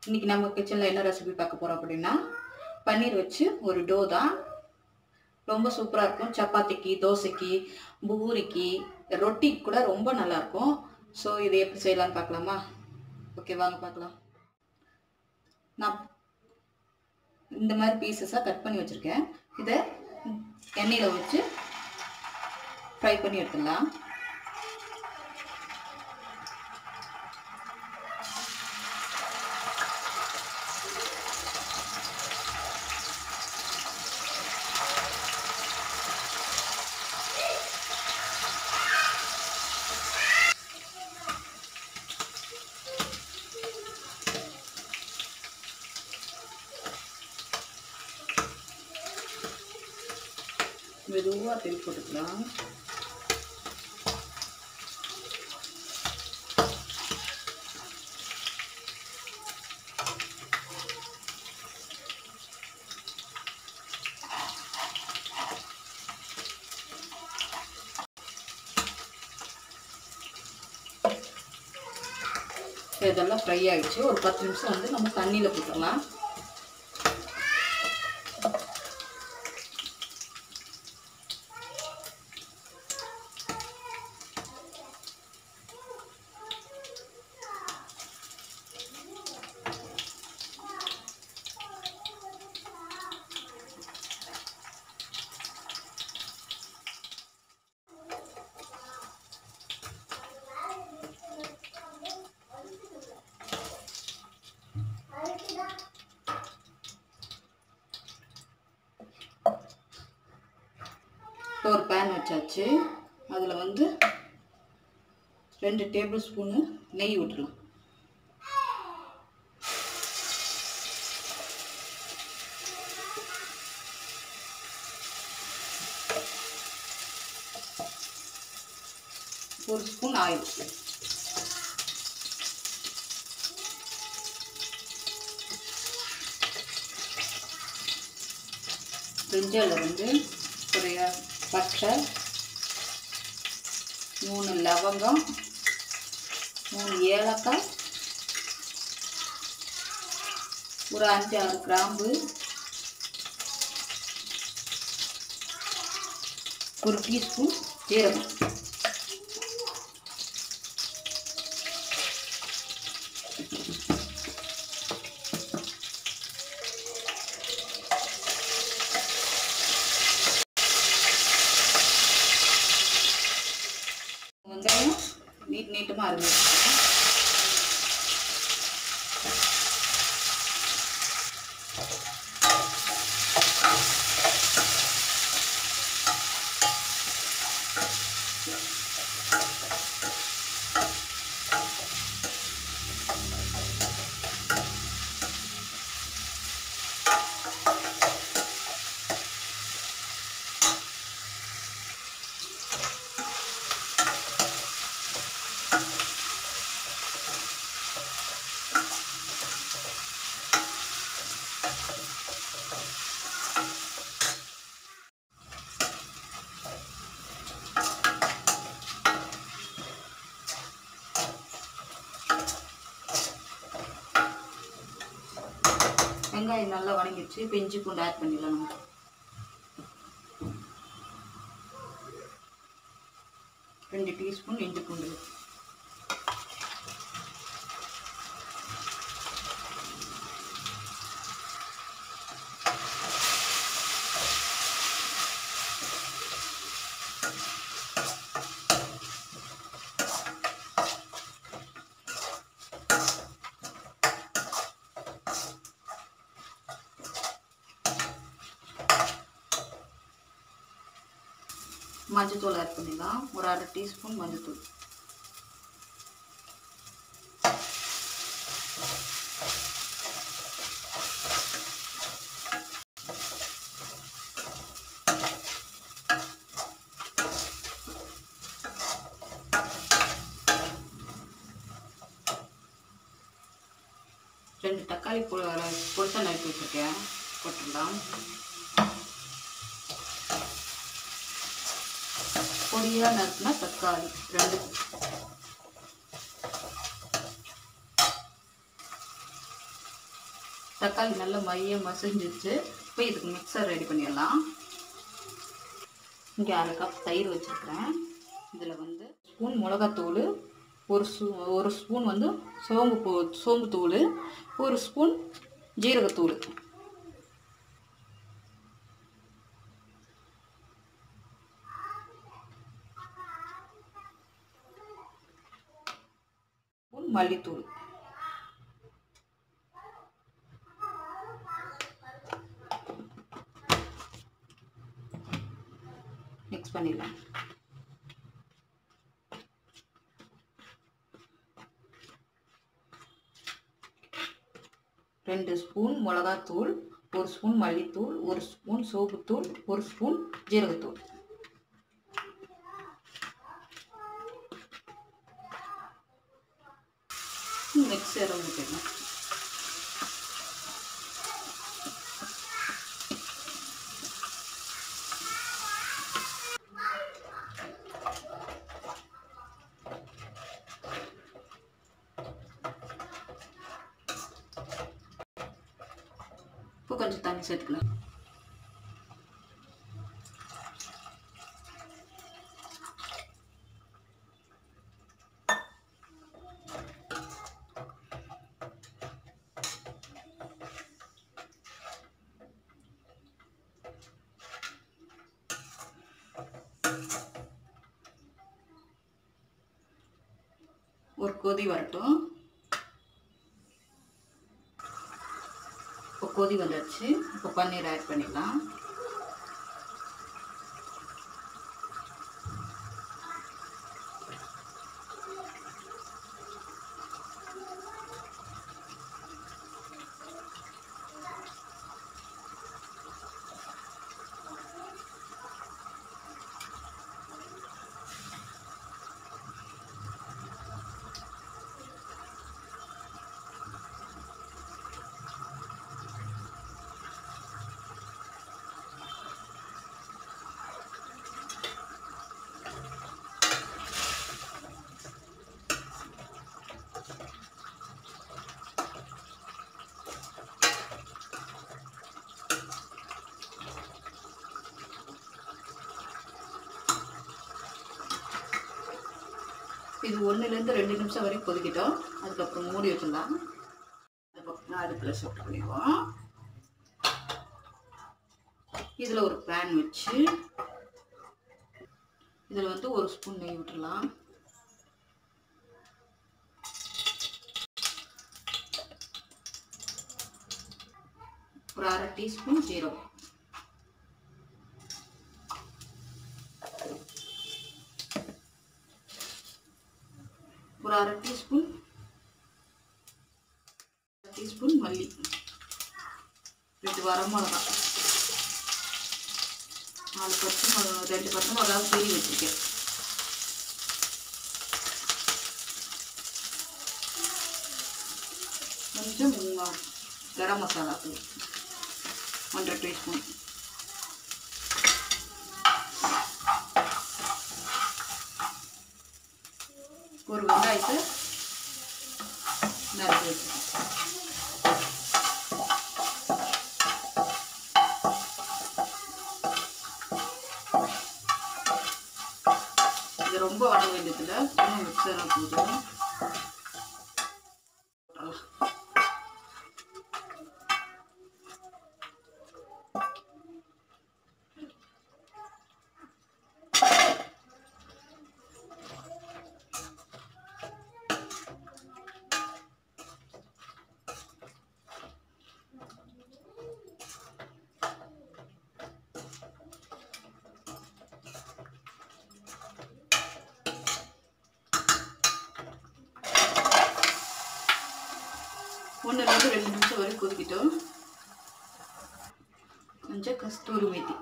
இன்னைக்கு நம்ம கிச்சனில் என்ன ரெசிபி பார்க்க போகிறோம் அப்படின்னா பன்னீர் வச்சு ஒரு டோ தான் ரொம்ப சூப்பராக இருக்கும் சப்பாத்திக்கு தோசைக்கு பூரிக்கு ரொட்டிக்கு கூட ரொம்ப நல்லாயிருக்கும் ஸோ இதை எப்படி செய்யலாம்னு பார்க்கலாமா ஓகே வாங்க பார்க்கலாம் நான் இந்த மாதிரி பீசஸாக கட் பண்ணி வச்சுருக்கேன் இதை எண்ணெயில் வச்சு ஃப்ரை பண்ணி எடுத்துடலாம் மெதுவாக திருப்பி போட்டுக்கலாம் இதெல்லாம் ஃப்ரை ஆகிடுச்சு ஒரு பத்து நிமிஷம் வந்து நம்ம தண்ணியில் போட்டுடலாம் இப்போ ஒரு பேன் வச்சாச்சு அதில் வந்து ரெண்டு டேபிள் ஸ்பூனு நெய் விட்டுலாம் ஒரு ஸ்பூன் ஆயில் பிரிஞ்சால் வந்து ஒரு பட்டை மூணு லவங்கம் மூணு ஏலக்காய் ஒரு அஞ்சு ஆறு கிராம்பு ஒரு டீஸ்பூன் ஜீரகம் வெங்காயம் நீட் நீட்டமாக அரிஞ்சு வச்சுக்கோங்க வெங்காயம் நல்லா வணங்கிடுச்சு இப்போ இஞ்சி பூண்டு ஆட் பண்ணிடலாம் நம்ம ரெண்டு டீஸ்பூன் இஞ்சி பூண்டு மஞ்சத்தூள் ஆட் பண்ணிடலாம் ஒரு அரை டீஸ்பூன் மஞ்சத்தூள் ரெண்டு தக்காளி பொடிசா நறுக்கி வச்சுருக்கேன் போட்டுடலாம் பொடியாக நறுக்குனா தக்காளி ரெண்டு தக்காளி நல்லா மைய மசிஞ்சிச்சு இப்போ இதுக்கு மிக்சர் ரெடி பண்ணிடலாம் இங்கே அரை கப் தயிர் வச்சுருக்கிறேன் இதில் வந்து ஸ்பூன் மிளகாத்தூள் ஒரு ஸ்பூ ஒரு ஸ்பூன் வந்து சோம்பு பூ சோம்பு தூள் ஒரு ஸ்பூன் ஜீரகத்தூள் ஸ்பூன் மல்லித்தூள் மிக்ஸ் பண்ணிடலாம் ரெண்டு ஸ்பூன் மிளகாத்தூள் ஒரு ஸ்பூன் மல்லித்தூள் ஒரு ஸ்பூன் சோப்புத்தூள் ஒரு ஸ்பூன் ஜீரகத்தூள் மிக்சரை ஊற்றிடலாம் இப்போ கொஞ்சம் தண்ணி சேர்த்துக்கலாம் ஒரு கொதி வரட்டும் இப்போ கொதி வந்துடுச்சு இப்போ பன்னீர் ஆட் பண்ணிடலாம் இது ஒன்றுலேருந்து ரெண்டு நிமிஷம் வரைக்கும் கொதிக்கிட்டோம் அதுக்கப்புறம் மூடி வச்சிடலாம் அதுக்கப்புறம் அடுப்பில் ஷிஃப்ட் பண்ணிடுவோம் இதில் ஒரு பேன் வச்சு இதில் வந்து ஒரு ஸ்பூன் நெய் விட்டுடலாம் ஒரு அரை டீஸ்பூன் ஜீரகம் ஒரு அரை டீஸ்பூன் டீஸ்பூன் மல்லி ரெண்டு வரமிளகா நாலு பச்சை மிளகா ரெண்டு பச்சை மிளகா கீறி வச்சுருக்கேன் கொஞ்சம் உங்க- கரம் மசாலா தூள் ஒன்றரை டீஸ்பூன் ஒரு வெங்காயத்தை நறுக்கி வச்சுக்கணும் இது ரொம்ப வட வேண்டியதில்லை சும்மா மிக்சராக போதும் ஒன்றுலேருந்து ரெண்டு நிமிஷம் வரை கொதிக்கிட்டோம் கொஞ்சம் கஸ்தூரி மேத்தி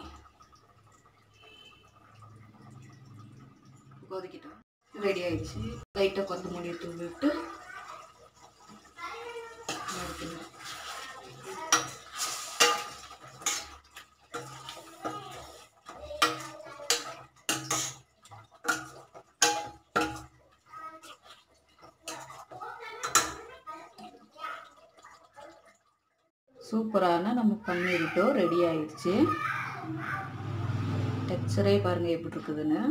கொதிக்கிட்டோம் ரெடி ஆயிடுச்சு லைட்டாக கொத்து மூடி தூவி விட்டு நறுக்கணும். சூப்பரான நம்ம பன்னீர் டோ ரெடி ஆயிடுச்சு டெக்ஸ்சரே பாருங்கள் எப்படி இருக்குதுன்னு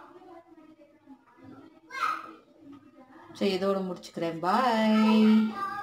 சரி இதோட முடிச்சுக்கிறேன் பாய்